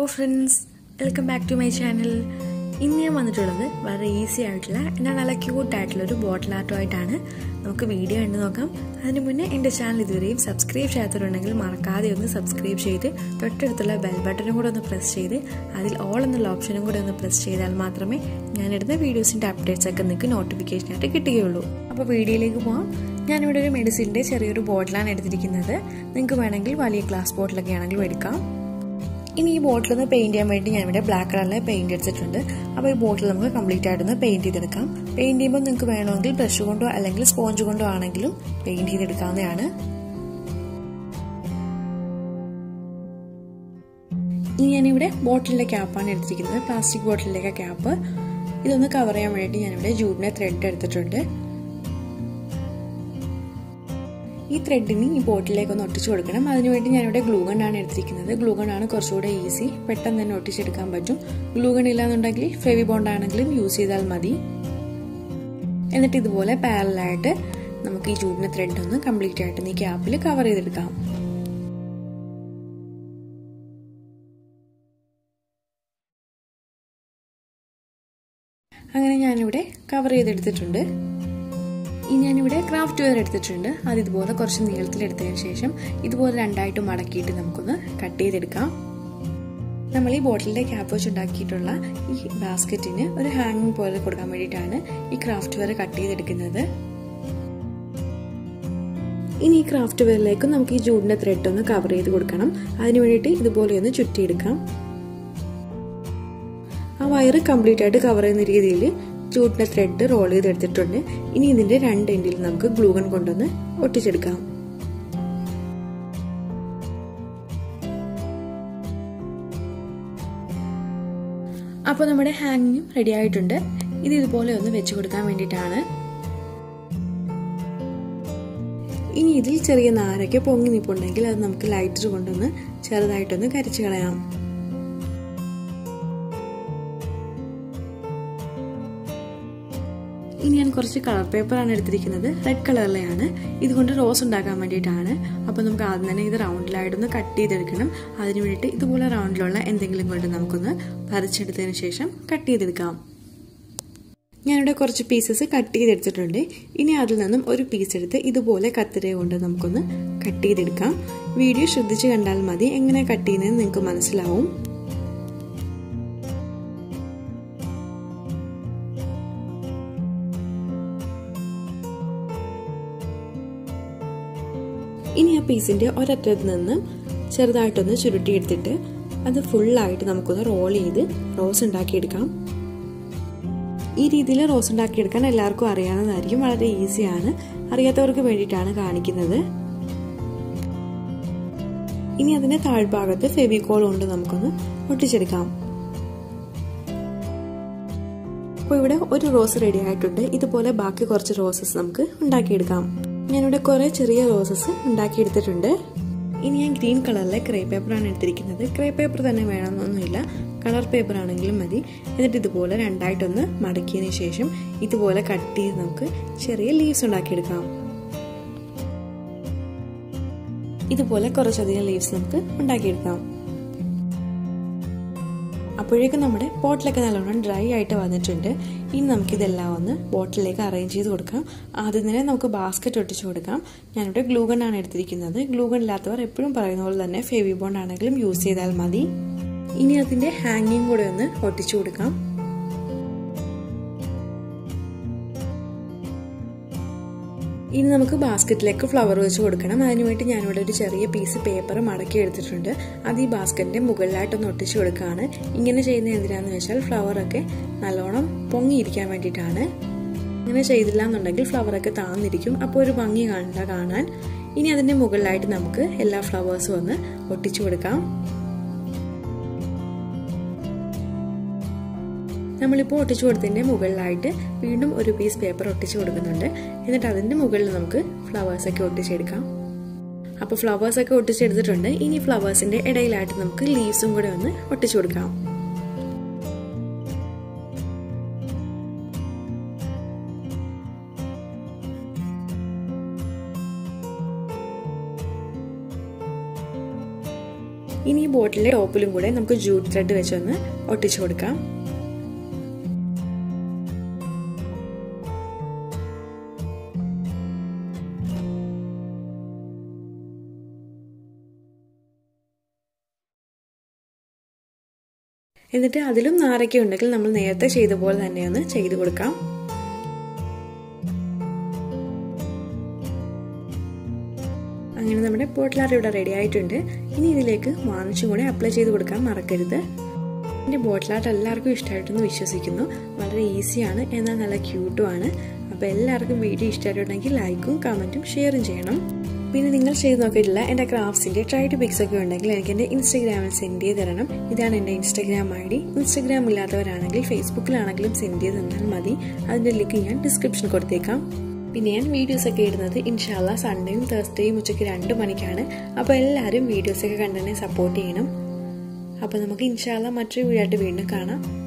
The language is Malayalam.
friends welcome back to my channel ഇന്ന് ഞാൻ വന്നിട്ടുള്ളത് വളരെ ഈസി ആയിട്ടുള്ള എന്നാൽ നല്ല ക്യൂട്ട് ആയിട്ടുള്ള ഒരു ബോട്ടിൽ ആർട്ടുമായിട്ടാണ് നമുക്ക് വീഡിയോ കണ്ടു നോക്കാം അതിന് മുന്നേ എൻ്റെ ചാനൽ ഇതുവരെയും സബ്സ്ക്രൈബ് ചെയ്യാത്തവരുണ്ടെങ്കിൽ മറക്കാതെ ഒന്ന് സബ്സ്ക്രൈബ് ചെയ്ത് തൊട്ടടുത്തുള്ള ബെൽ ബട്ടണും കൂടെ ഒന്ന് പ്രസ് ചെയ്ത് അതിൽ ഓൾ എന്നുള്ള ഓപ്ഷനും കൂടെ ഒന്ന് പ്രസ് ചെയ്താൽ മാത്രമേ ഞാനിടുന്ന വീഡിയോസിൻ്റെ അപ്ഡേറ്റ്സ് ഒക്കെ നിങ്ങൾക്ക് നോട്ടിഫിക്കേഷനായിട്ട് കിട്ടുകയുള്ളൂ അപ്പോൾ വീഡിയോയിലേക്ക് പോകാം ഞാനിവിടെ ഒരു മെഡിസിൻ്റെ ചെറിയൊരു ബോട്ടിലാണ് എടുത്തിരിക്കുന്നത് നിങ്ങൾക്ക് വേണമെങ്കിൽ വലിയ ഗ്ലാസ് ബോട്ടിലൊക്കെ ആണെങ്കിലും എടുക്കാം ഇനി ഈ ബോട്ടിൽ ഒന്ന് പെയിന്റ് ചെയ്യാൻ വേണ്ടി ഞാൻ ഇവിടെ ബ്ലാക്ക് കളറിലെ പെയിന്റ് എടുത്തിട്ടുണ്ട് അപ്പോൾ ഈ ബോട്ടിൽ നമുക്ക് കംപ്ലീറ്റ് ആയിട്ടൊന്ന് പെയിന്റ് ചെയ്തെടുക്കാം പെയിന്റ് ചെയ്യുമ്പോൾ നിങ്ങൾക്ക് വേണമെങ്കിൽ ബ്രഷ് കൊണ്ടോ അല്ലെങ്കിൽ സ്പോഞ്ച് കൊണ്ടോ ആണെങ്കിലും പെയിന്റ് ചെയ്തെടുക്കാവുന്നതാണ് ഇനി ഞാനിവിടെ ബോട്ടിലിന്റെ ക്യാപ്പാണ് എടുത്തിരിക്കുന്നത് പ്ലാസ്റ്റിക് ബോട്ടിലിലേക്ക് ക്യാപ്പ് ഇതൊന്ന് കവർ ചെയ്യാൻ വേണ്ടി ഞാനിവിടെ ജൂഡിനെ ത്രെഡ് എടുത്തിട്ടുണ്ട് ഈ ത്രെഡിന് ഈ ബോട്ടിലേക്ക് ഒന്ന് ഒട്ടിച്ചു കൊടുക്കണം അതിനുവേണ്ടി ഞാനിവിടെ ഗ്ലൂഗൺ ആണ് എടുത്തിരിക്കുന്നത് ഗ്ലൂഗൺ ആണ് കുറച്ചുകൂടെ ഈസി പെട്ടെന്ന് തന്നെ ഒട്ടിച്ചെടുക്കാൻ പറ്റും ഗ്ലൂഗൺ ഇല്ലാന്നുണ്ടെങ്കിൽ ഫെവി ബോണ്ട് ആണെങ്കിലും യൂസ് ചെയ്താൽ മതി എന്നിട്ട് ഇതുപോലെ പാരലായിട്ട് നമുക്ക് ഈ ജൂഡിന് ത്രെഡ് ഒന്ന് കംപ്ലീറ്റ് ആയിട്ട് ഈ ക്യാപ്പിൽ കവർ ചെയ്തെടുക്കാം അങ്ങനെ ഞാനിവിടെ കവർ ചെയ്തെടുത്തിട്ടുണ്ട് ഇനി ഞാനിവിടെ ക്രാഫ്റ്റ് വെയർ എടുത്തിട്ടുണ്ട് അത് ഇതുപോലെ കുറച്ച് നീളത്തിലെടുത്തതിന് ശേഷം ഇതുപോലെ രണ്ടായിട്ട് മടക്കിയിട്ട് നമുക്കൊന്ന് കട്ട് ചെയ്തെടുക്കാം നമ്മൾ ഈ ബോട്ടിലിന്റെ ക്യാപ്പ് വെച്ച് ഉണ്ടാക്കിയിട്ടുള്ള ഈ ബാസ്ക്കറ്റിന് ഒരു ഹാങ്ങിങ് പോലെ കൊടുക്കാൻ വേണ്ടിയിട്ടാണ് ഈ ക്രാഫ്റ്റ് വെയർ കട്ട് ചെയ്തെടുക്കുന്നത് ഇനി ഈ ക്രാഫ്റ്റ് വെയറിലേക്ക് നമുക്ക് ഈ ജൂഡിന്റെ ത്രെഡ് ഒന്ന് കവർ ചെയ്ത് കൊടുക്കണം അതിന് വേണ്ടിയിട്ട് ഇതുപോലെ ഒന്ന് ചുറ്റിയെടുക്കാം ആ വയറ് കംപ്ലീറ്റ് ആയിട്ട് കവർ ചെയ്യുന്ന രീതിയിൽ ജൂട്ടിന്റെ ത്രെഡ് റോൾ ചെയ്തെടുത്തിട്ടുണ്ട് ഇനി ഇതിന്റെ രണ്ട് എൻഡിൽ നമുക്ക് ഗ്ലൂഗൺ കൊണ്ടൊന്ന് ഒട്ടിച്ചെടുക്കാം അപ്പോൾ നമ്മുടെ ഹാങ്ങിങ്ങും റെഡി ആയിട്ടുണ്ട് ഇത് ഇതുപോലെ ഒന്ന് വെച്ച് കൊടുക്കാൻ വേണ്ടിയിട്ടാണ് ഇനി ഇതിൽ ചെറിയ നാരൊക്കെ പൊങ്ങി നിൽപ്പുണ്ടെങ്കിൽ അത് നമുക്ക് ലൈറ്റർ കൊണ്ടൊന്ന് ചെറുതായിട്ടൊന്ന് കരിച്ചു കളയാം ഇനി ഞാൻ കുറച്ച് കളർ പേപ്പറാണ് എടുത്തിരിക്കുന്നത് റെഡ് കളറിലെയാണ് ഇതുകൊണ്ട് റോസ് ഉണ്ടാക്കാൻ വേണ്ടിയിട്ടാണ് അപ്പോൾ നമുക്ക് ആദ്യം തന്നെ ഇത് റൗണ്ടിലായിട്ടൊന്ന് കട്ട് ചെയ്തെടുക്കണം അതിന് വേണ്ടിയിട്ട് ഇതുപോലെ റൗണ്ടിലുള്ള എന്തെങ്കിലും കൊണ്ട് നമുക്കൊന്ന് പറിച്ചെടുത്തതിന് ശേഷം കട്ട് ചെയ്തെടുക്കാം ഞാനിവിടെ കുറച്ച് പീസസ് കട്ട് ചെയ്തെടുത്തിട്ടുണ്ട് ഇനി അതിൽ നിന്നും ഒരു പീസ് എടുത്ത് ഇതുപോലെ കത്തിര കൊണ്ട് നമുക്കൊന്ന് കട്ട് ചെയ്തെടുക്കാം വീഡിയോ ശ്രദ്ധിച്ച് കണ്ടാൽ മതി എങ്ങനെ കട്ട് ചെയ്യുന്നതെന്ന് നിങ്ങൾക്ക് മനസ്സിലാവും ഇനി ആ പീസിന്റെ ഒരറ്റത്ത് നിന്ന് ചെറുതായിട്ടൊന്ന് ചുരുട്ടിയെടുത്തിട്ട് അത് ഫുള്ളായിട്ട് നമുക്കൊന്ന് റോൾ ചെയ്ത് റോസ് ഉണ്ടാക്കിയെടുക്കാം ഈ രീതിയിൽ റോസ് ഉണ്ടാക്കിയെടുക്കാൻ എല്ലാവർക്കും അറിയാവുന്നതായിരിക്കും വളരെ ഈസിയാണ് അറിയാത്തവർക്ക് വേണ്ടിയിട്ടാണ് കാണിക്കുന്നത് ഇനി അതിന്റെ താഴ്ഭാഗത്ത് ഫെവിക്കോൾ കൊണ്ട് നമുക്കൊന്ന് ഒട്ടിച്ചെടുക്കാം അപ്പോൾ ഇവിടെ ഒരു റോസ് റെഡി ആയിട്ടുണ്ട് ഇതുപോലെ ബാക്കി കുറച്ച് റോസസ് നമുക്ക് ഉണ്ടാക്കിയെടുക്കാം ഞാനിവിടെ കുറേ ചെറിയ റോസസ് ഉണ്ടാക്കിയെടുത്തിട്ടുണ്ട് ഇനി ഞാൻ ഗ്രീൻ കളറിലെ ക്രേ പേപ്പറാണ് എടുത്തിരിക്കുന്നത് ക്രേ പേപ്പർ തന്നെ വേണമെന്നൊന്നുമില്ല കളർ പേപ്പർ ആണെങ്കിലും മതി എന്നിട്ട് ഇതുപോലെ രണ്ടായിട്ടൊന്ന് മടക്കിയതിന് ശേഷം ഇതുപോലെ കട്ട് ചെയ്ത് നമുക്ക് ചെറിയ ലീവ്സ് ഉണ്ടാക്കിയെടുക്കാം ഇതുപോലെ കുറച്ചധികം ലീവ്സ് നമുക്ക് ഉണ്ടാക്കിയെടുക്കാം അപ്പോഴേക്കും നമ്മുടെ ബോട്ടിലൊക്കെ നല്ലോണം ഡ്രൈ ആയിട്ട് വന്നിട്ടുണ്ട് ഇനി നമുക്കിതെല്ലാം ഒന്ന് ബോട്ടിലേക്ക് അറേഞ്ച് ചെയ്ത് കൊടുക്കാം ആദ്യം തന്നെ നമുക്ക് ബാസ്ക്കറ്റ് ഒട്ടിച്ചു കൊടുക്കാം ഞാനിവിടെ ഗ്ലൂഗൺ ആണ് എടുത്തിരിക്കുന്നത് ഗ്ലൂഗൺ ഇല്ലാത്തവർ എപ്പോഴും പറയുന്ന പോലെ തന്നെ ഫെവി ബോണ്ട് ആണെങ്കിലും യൂസ് ചെയ്താൽ മതി ഇനി അതിന്റെ ഹാങ്ങിങ് കൂടെ ഒന്ന് ഒട്ടിച്ചു കൊടുക്കാം ഇനി നമുക്ക് ബാസ്ക്കറ്റിലേക്ക് ഫ്ലവർ വെച്ച് കൊടുക്കണം അതിനുവേണ്ടി ഞാനിവിടെ ഒരു ചെറിയ പീസ് പേപ്പർ മടക്കി എടുത്തിട്ടുണ്ട് അത് ഈ ബാസ്ക്കറ്റിന്റെ മുകളിലായിട്ടൊന്ന് ഒട്ടിച്ചു കൊടുക്കുകയാണ് ഇങ്ങനെ ചെയ്യുന്നത് എന്തിനാന്ന് വെച്ചാൽ ഫ്ലവറൊക്കെ നല്ലോണം പൊങ്ങിയിരിക്കാൻ വേണ്ടിയിട്ടാണ് അങ്ങനെ ചെയ്തില്ല എന്നുണ്ടെങ്കിൽ ഫ്ലവറൊക്കെ താന്നിരിക്കും അപ്പോൾ ഒരു ഭംഗി കാണില്ല കാണാൻ ഇനി അതിന്റെ മുകളിലായിട്ട് നമുക്ക് എല്ലാ ഫ്ലവേഴ്സും ഒന്ന് ഒട്ടിച്ചു കൊടുക്കാം നമ്മളിപ്പോൾ ഒട്ടിച്ചു കൊടുത്തതിൻ്റെ മുകളിലായിട്ട് വീണ്ടും ഒരു പീസ് പേപ്പർ ഒട്ടിച്ചു കൊടുക്കുന്നുണ്ട് എന്നിട്ട് അതിൻ്റെ മുകളിൽ നമുക്ക് ഫ്ലവേഴ്സൊക്കെ ഒട്ടിച്ചെടുക്കാം അപ്പോൾ ഫ്ലവേഴ്സൊക്കെ ഒട്ടിച്ചെടുത്തിട്ടുണ്ട് ഇനി ഫ്ലവേഴ്സിൻ്റെ ഇടയിലായിട്ട് നമുക്ക് ലീവ്സും കൂടെ ഒന്ന് ഒട്ടിച്ചു കൊടുക്കാം ഇനി ഈ ബോട്ടിലെ ടോപ്പിലും കൂടെ നമുക്ക് ജൂട്ട് ത്രെഡ് വെച്ചൊന്ന് ഒട്ടിച്ചു കൊടുക്കാം എന്നിട്ട് അതിലും നാരക്ക ഉണ്ടെങ്കിൽ നമ്മൾ നേരത്തെ ചെയ്ത പോലെ തന്നെ ഒന്ന് ചെയ്ത് കൊടുക്കാം അങ്ങനെ നമ്മുടെ പോട്ട്ലാർ ഇവിടെ റെഡി ആയിട്ടുണ്ട് ഇനി ഇതിലേക്ക് വാങ്ങിച്ചും കൂടെ അപ്ലൈ ചെയ്ത് കൊടുക്കാൻ മറക്കരുത് എൻ്റെ ബോട്ടിലാട്ട് എല്ലാവർക്കും ഇഷ്ടമായിട്ടെന്ന് വിശ്വസിക്കുന്നു വളരെ ഈസിയാണ് എന്നാൽ നല്ല ക്യൂട്ടുമാണ് അപ്പോൾ എല്ലാവർക്കും വീഡിയോ ഇഷ്ടമായിട്ടുണ്ടെങ്കിൽ ലൈക്കും കമൻറ്റും ഷെയറും ചെയ്യണം പിന്നെ നിങ്ങൾ ചെയ്ത് നോക്കിയിട്ടില്ല എൻ്റെ ക്രാഫ്റ്റ്സിൻ്റെ ട്രൈ ടു പിക്സ് ഒക്കെ ഉണ്ടെങ്കിൽ എനിക്ക് എൻ്റെ ഇൻസ്റ്റാഗ്രാമിൽ സെൻഡ് ചെയ്ത് തരണം ഇതാണ് എൻ്റെ ഇൻസ്റ്റാഗ്രാം ഐ ഡി ഇൻസ്റ്റാഗ്രാം ഇല്ലാത്തവരാണെങ്കിൽ ഫേസ്ബുക്കിലാണെങ്കിലും സെൻഡ് ചെയ്ത് തന്നാൽ മതി അതിൻ്റെ ലിങ്ക് ഞാൻ ഡിസ്ക്രിപ്ഷൻ കൊടുത്തേക്കാം പിന്നെ ഞാൻ വീഡിയോസ് ഒക്കെ ഇടുന്നത് ഇൻഷാല്ല സൺഡേയും തേഴ്സ്ഡേയും ഉച്ചയ്ക്ക് രണ്ട് മണിക്കാണ് അപ്പോൾ എല്ലാവരും വീഡിയോസൊക്കെ കണ്ടതിനെ സപ്പോർട്ട് ചെയ്യണം അപ്പോൾ നമുക്ക് ഇൻഷാല്ല മറ്റൊരു വീഡിയോ ആയിട്ട് വീണ്ടും കാണാം